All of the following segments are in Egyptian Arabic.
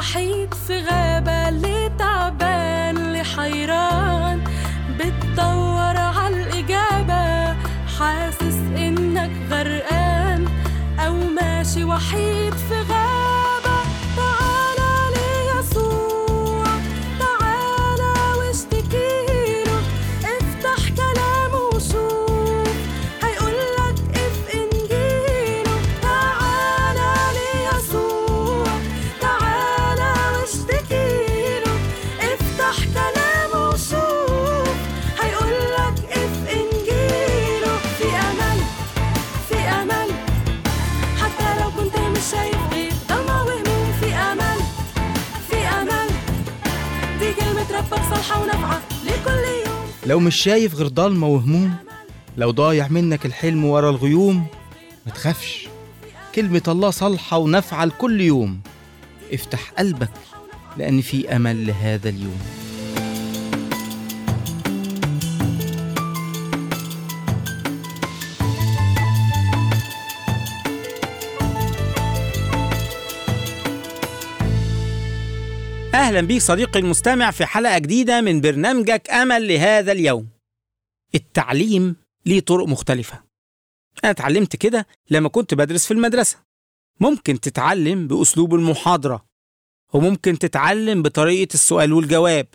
وحيد في غابة اللي تعبان اللي حيران بتدور عالإجابة حاسس إنك غرقان أو ماشي وحيد في غابة تعالى ليسوع تعالى واشتكيله افتح كلامه وشوف هيقولك اف انجيله تعالى ليسوع تعالى واشتكيله افتح كلامه وشوف هيقولك اف انجيله في امل في امل حتى لو كنت مش شايف غير ضلمة وهموم في امل في امل دي كلمة ربك صالحة ونافعة لكل يوم لو مش شايف غير ضلمة وهموم لو ضايع منك الحلم ورا الغيوم ما تخافش كلمة الله صالحة ونافعة لكل يوم افتح قلبك لأن في أمل لهذا اليوم أهلا بيك صديقي المستمع في حلقة جديدة من برنامجك أمل لهذا اليوم التعليم ليه طرق مختلفة أنا اتعلمت كده لما كنت بدرس في المدرسة ممكن تتعلم بأسلوب المحاضرة وممكن تتعلم بطريقة السؤال والجواب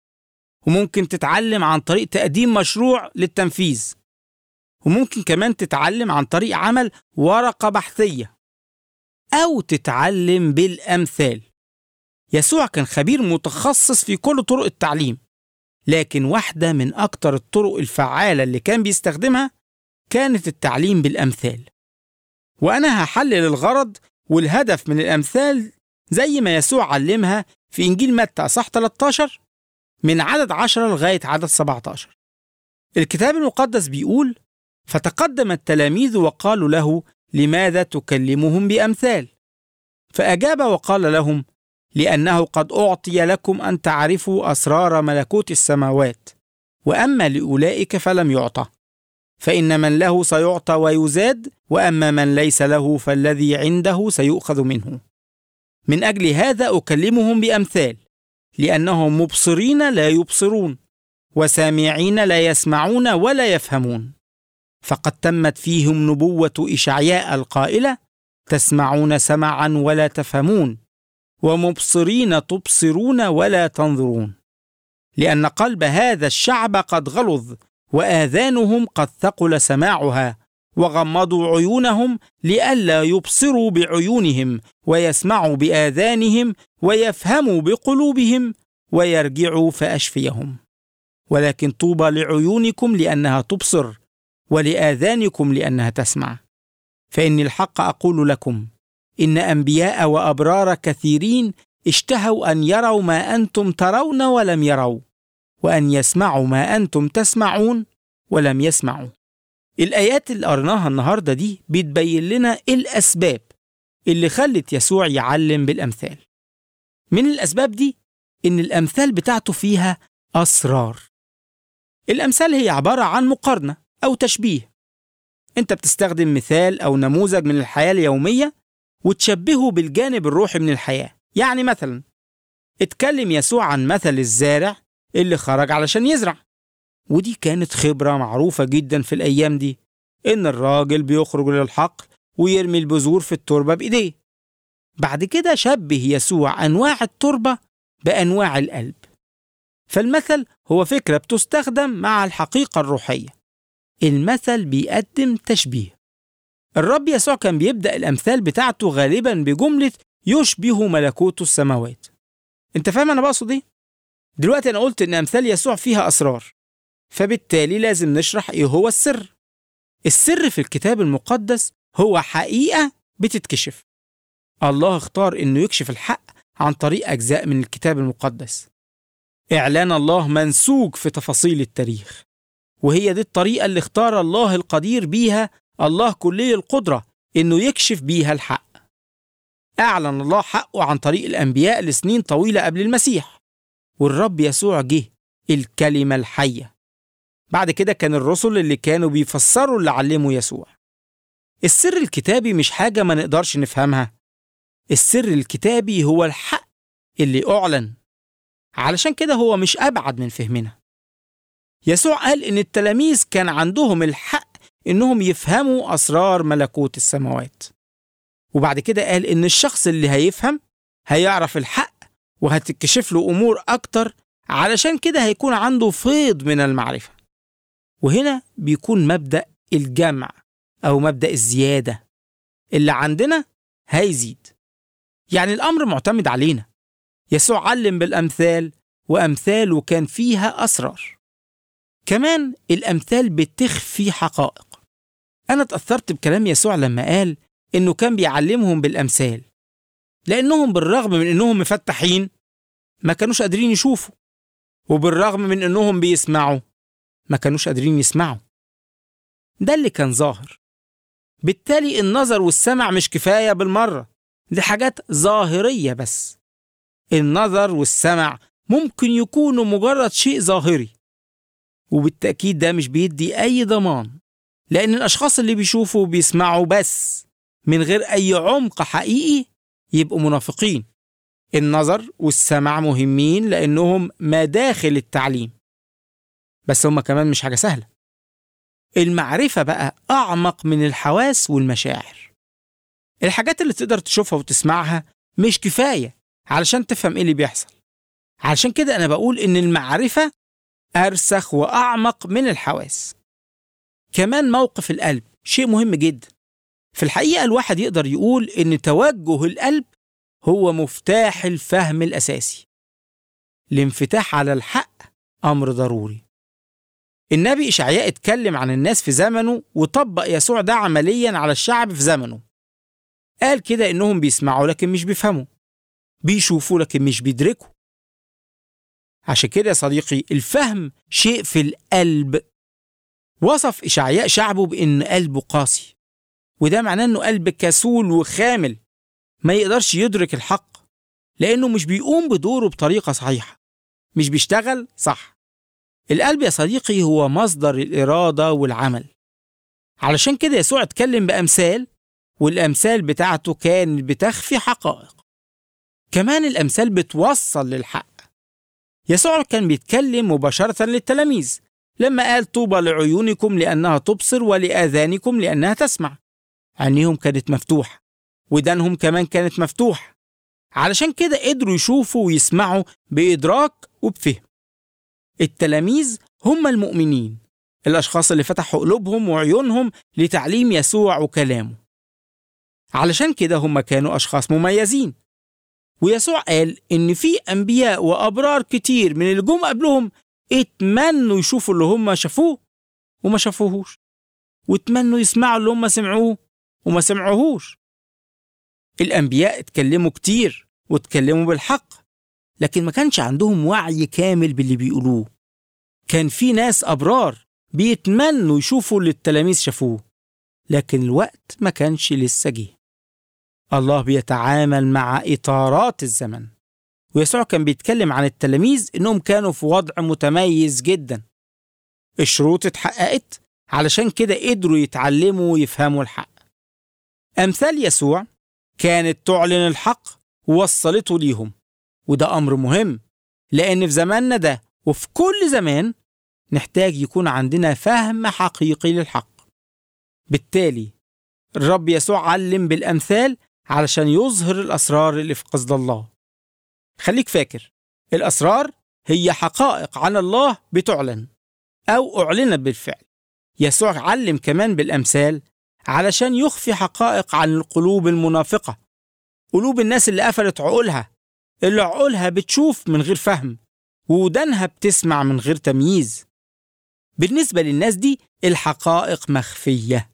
وممكن تتعلم عن طريق تقديم مشروع للتنفيذ وممكن كمان تتعلم عن طريق عمل ورقة بحثية أو تتعلم بالأمثال يسوع كان خبير متخصص في كل طرق التعليم لكن واحدة من أكتر الطرق الفعالة اللي كان بيستخدمها كانت التعليم بالأمثال وأنا هحلل الغرض والهدف من الأمثال زي ما يسوع علمها في إنجيل متى أصح 13 من عدد 10 لغاية عدد 17 الكتاب المقدس بيقول فتقدم التلاميذ وقالوا له لماذا تكلمهم بأمثال فأجاب وقال لهم لأنه قد أعطي لكم أن تعرفوا أسرار ملكوت السماوات وأما لأولئك فلم يعطى فإن من له سيعطى ويزاد وأما من ليس له فالذي عنده سيؤخذ منه من أجل هذا أكلمهم بأمثال لأنهم مبصرين لا يبصرون وسامعين لا يسمعون ولا يفهمون فقد تمت فيهم نبوة إشعياء القائلة تسمعون سمعا ولا تفهمون ومبصرين تبصرون ولا تنظرون لان قلب هذا الشعب قد غلظ واذانهم قد ثقل سماعها وغمضوا عيونهم لئلا يبصروا بعيونهم ويسمعوا باذانهم ويفهموا بقلوبهم ويرجعوا فاشفيهم ولكن طوبى لعيونكم لانها تبصر ولاذانكم لانها تسمع فاني الحق اقول لكم ان انبياء وابرار كثيرين اشتهوا ان يروا ما انتم ترون ولم يروا وان يسمعوا ما انتم تسمعون ولم يسمعوا الايات اللي قرناها النهارده دي بتبين لنا الاسباب اللي خلت يسوع يعلم بالامثال من الاسباب دي ان الامثال بتاعته فيها اسرار الامثال هي عباره عن مقارنه او تشبيه انت بتستخدم مثال او نموذج من الحياه اليوميه وتشبهه بالجانب الروحي من الحياة يعني مثلا اتكلم يسوع عن مثل الزارع اللي خرج علشان يزرع ودي كانت خبرة معروفة جدا في الأيام دي إن الراجل بيخرج للحقل ويرمي البذور في التربة بإيديه بعد كده شبه يسوع أنواع التربة بأنواع القلب فالمثل هو فكرة بتستخدم مع الحقيقة الروحية المثل بيقدم تشبيه الرب يسوع كان بيبدأ الأمثال بتاعته غالبا بجملة يشبه ملكوت السماوات انت فاهم انا بقصد ايه؟ دلوقتي انا قلت ان امثال يسوع فيها اسرار فبالتالي لازم نشرح ايه هو السر السر في الكتاب المقدس هو حقيقة بتتكشف الله اختار انه يكشف الحق عن طريق اجزاء من الكتاب المقدس اعلان الله منسوج في تفاصيل التاريخ وهي دي الطريقة اللي اختار الله القدير بيها الله كلي القدرة إنه يكشف بيها الحق. أعلن الله حقه عن طريق الأنبياء لسنين طويلة قبل المسيح، والرب يسوع جه الكلمة الحية. بعد كده كان الرسل اللي كانوا بيفسروا اللي علمه يسوع. السر الكتابي مش حاجة ما نقدرش نفهمها. السر الكتابي هو الحق اللي أعلن علشان كده هو مش أبعد من فهمنا يسوع قال إن التلاميذ كان عندهم الحق إنهم يفهموا أسرار ملكوت السماوات وبعد كده قال إن الشخص اللي هيفهم هيعرف الحق وهتكشف له أمور أكتر علشان كده هيكون عنده فيض من المعرفة وهنا بيكون مبدأ الجمع أو مبدأ الزيادة اللي عندنا هيزيد يعني الأمر معتمد علينا يسوع علم بالأمثال وأمثاله كان فيها أسرار كمان الأمثال بتخفي حقائق أنا اتأثرت بكلام يسوع لما قال إنه كان بيعلمهم بالأمثال لأنهم بالرغم من إنهم مفتحين ما كانوش قادرين يشوفوا وبالرغم من إنهم بيسمعوا ما كانوش قادرين يسمعوا ده اللي كان ظاهر بالتالي النظر والسمع مش كفاية بالمرة دي حاجات ظاهرية بس النظر والسمع ممكن يكونوا مجرد شيء ظاهري وبالتأكيد ده مش بيدي أي ضمان لأن الأشخاص اللي بيشوفوا وبيسمعوا بس من غير أي عمق حقيقي يبقوا منافقين النظر والسمع مهمين لأنهم مداخل التعليم بس هما كمان مش حاجة سهلة المعرفة بقى أعمق من الحواس والمشاعر الحاجات اللي تقدر تشوفها وتسمعها مش كفاية علشان تفهم إيه اللي بيحصل علشان كده أنا بقول إن المعرفة أرسخ وأعمق من الحواس كمان موقف القلب شيء مهم جدا في الحقيقة الواحد يقدر يقول إن توجه القلب هو مفتاح الفهم الأساسي الانفتاح على الحق أمر ضروري النبي إشعياء اتكلم عن الناس في زمنه وطبق يسوع ده عمليا على الشعب في زمنه قال كده إنهم بيسمعوا لكن مش بيفهموا بيشوفوا لكن مش بيدركوا عشان كده يا صديقي الفهم شيء في القلب وصف إشعياء شعبه بإن قلبه قاسي وده معناه إنه قلب كسول وخامل ما يقدرش يدرك الحق لأنه مش بيقوم بدوره بطريقة صحيحة مش بيشتغل صح القلب يا صديقي هو مصدر الإرادة والعمل علشان كده يسوع اتكلم بأمثال والأمثال بتاعته كانت بتخفي حقائق كمان الأمثال بتوصل للحق يسوع كان بيتكلم مباشرة للتلاميذ لما قال طوبى لعيونكم لأنها تبصر ولآذانكم لأنها تسمع عينيهم كانت مفتوحة ودانهم كمان كانت مفتوحة علشان كده قدروا يشوفوا ويسمعوا بإدراك وبفهم التلاميذ هم المؤمنين الأشخاص اللي فتحوا قلوبهم وعيونهم لتعليم يسوع وكلامه علشان كده هم كانوا أشخاص مميزين ويسوع قال إن في أنبياء وأبرار كتير من اللي جم قبلهم اتمنوا يشوفوا اللي هم شافوه وما شافوهوش واتمنوا يسمعوا اللي هم سمعوه وما سمعوهوش الأنبياء اتكلموا كتير واتكلموا بالحق لكن ما كانش عندهم وعي كامل باللي بيقولوه كان في ناس أبرار بيتمنوا يشوفوا اللي التلاميذ شافوه لكن الوقت ما كانش لسه جه الله بيتعامل مع إطارات الزمن ويسوع كان بيتكلم عن التلاميذ إنهم كانوا في وضع متميز جدا الشروط اتحققت علشان كده قدروا يتعلموا ويفهموا الحق أمثال يسوع كانت تعلن الحق ووصلته ليهم وده أمر مهم لأن في زماننا ده وفي كل زمان نحتاج يكون عندنا فهم حقيقي للحق بالتالي الرب يسوع علم بالأمثال علشان يظهر الأسرار اللي في قصد الله خليك فاكر الأسرار هي حقائق عن الله بتعلن أو أعلنت بالفعل يسوع علم كمان بالأمثال علشان يخفي حقائق عن القلوب المنافقة قلوب الناس اللي قفلت عقولها اللي عقولها بتشوف من غير فهم وودانها بتسمع من غير تمييز بالنسبة للناس دي الحقائق مخفية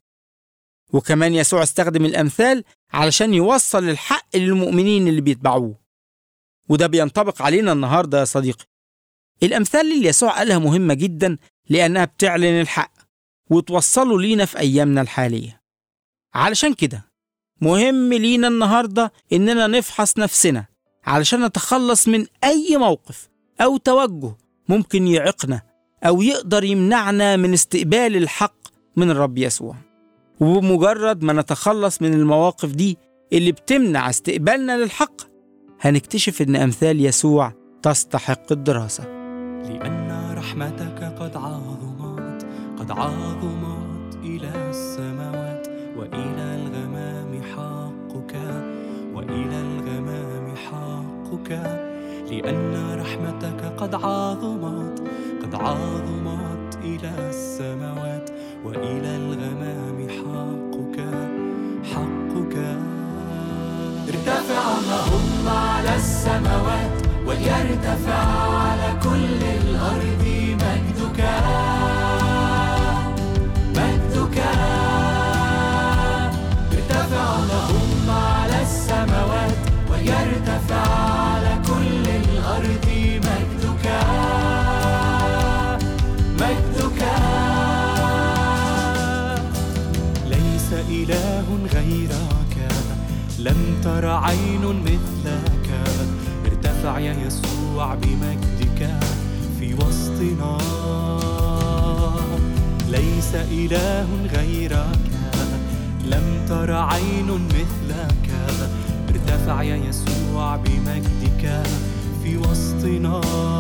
وكمان يسوع استخدم الأمثال علشان يوصل الحق للمؤمنين اللي بيتبعوه وده بينطبق علينا النهاردة يا صديقي الأمثال اللي يسوع قالها مهمة جدا لأنها بتعلن الحق وتوصله لينا في أيامنا الحالية علشان كده مهم لينا النهاردة إننا نفحص نفسنا علشان نتخلص من أي موقف أو توجه ممكن يعيقنا أو يقدر يمنعنا من استقبال الحق من الرب يسوع وبمجرد ما نتخلص من المواقف دي اللي بتمنع استقبالنا للحق هنكتشف إن أمثال يسوع تستحق الدراسة لأن رحمتك قد عظمت قد عظمت إلى السماوات وإلى الغمام حقك وإلى الغمام حقك لأن رحمتك قد عظمت قد عظمت إلى السماوات وإلى الغمام حقك حقك ارتفع اللهم على السماوات وليرتفع على كل الأرض مجدك مجدك ارتفع اللهم على السماوات وليرتفع على كل الأرض مجدك مجدك ليس إله غيرك لم تر عين مثلك ارتفع يا يسوع بمجدك في وسطنا ليس إله غيرك لم تر عين مثلك ارتفع يا يسوع بمجدك في وسطنا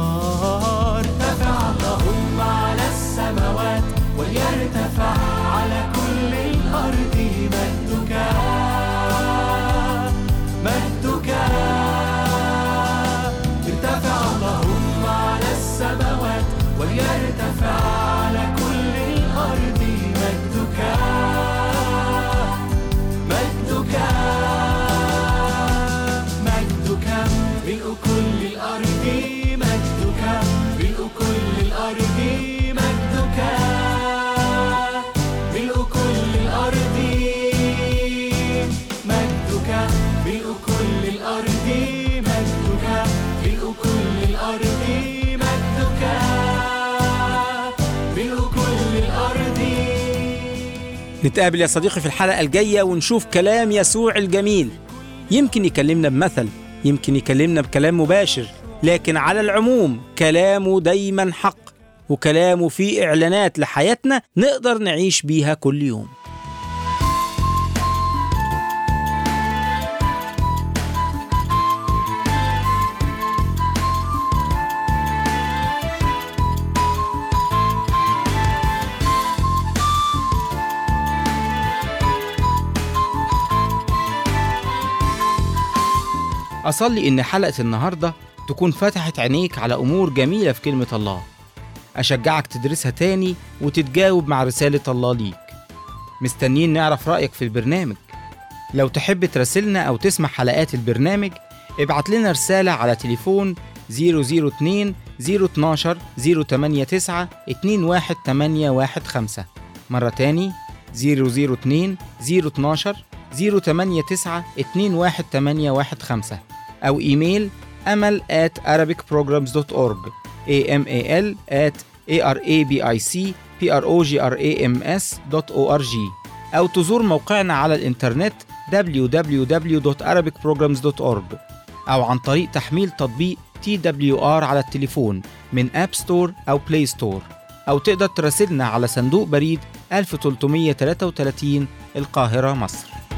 ارتفع اللهم على السماوات وليرتفع على كل الأرض مجدك مجدك ارتفع اللهم على السماوات وليرتفع على كل الأرض مجدك مجدك مجدك ملء كل الأرض مجدك ملء كل الأرض مجدك ملء كل الأرض مجدك ملء كل الأرض مجدك ملء كل الأرض مجدك ملء كل الأرض نتقابل يا صديقي في الحلقة الجاية ونشوف كلام يسوع الجميل يمكن يكلمنا بمثل يمكن يكلمنا بكلام مباشر لكن على العموم كلامه دايما حق وكلامه فيه إعلانات لحياتنا نقدر نعيش بيها كل يوم أصلي إن حلقة النهاردة تكون فتحت عينيك على أمور جميلة في كلمة الله أشجعك تدرسها تاني وتتجاوب مع رسالة الله ليك مستنيين نعرف رأيك في البرنامج لو تحب تراسلنا أو تسمع حلقات البرنامج ابعت لنا رسالة على تليفون 002 012 089 21815 مرة تاني 002 012 089 21815 أو إيميل أمل at arabicprograms.org amal at arabicprograms.org أو تزور موقعنا على الإنترنت www.arabicprograms.org أو عن طريق تحميل تطبيق TWR على التليفون من أب ستور أو بلاي ستور أو تقدر تراسلنا على صندوق بريد 1333 القاهرة مصر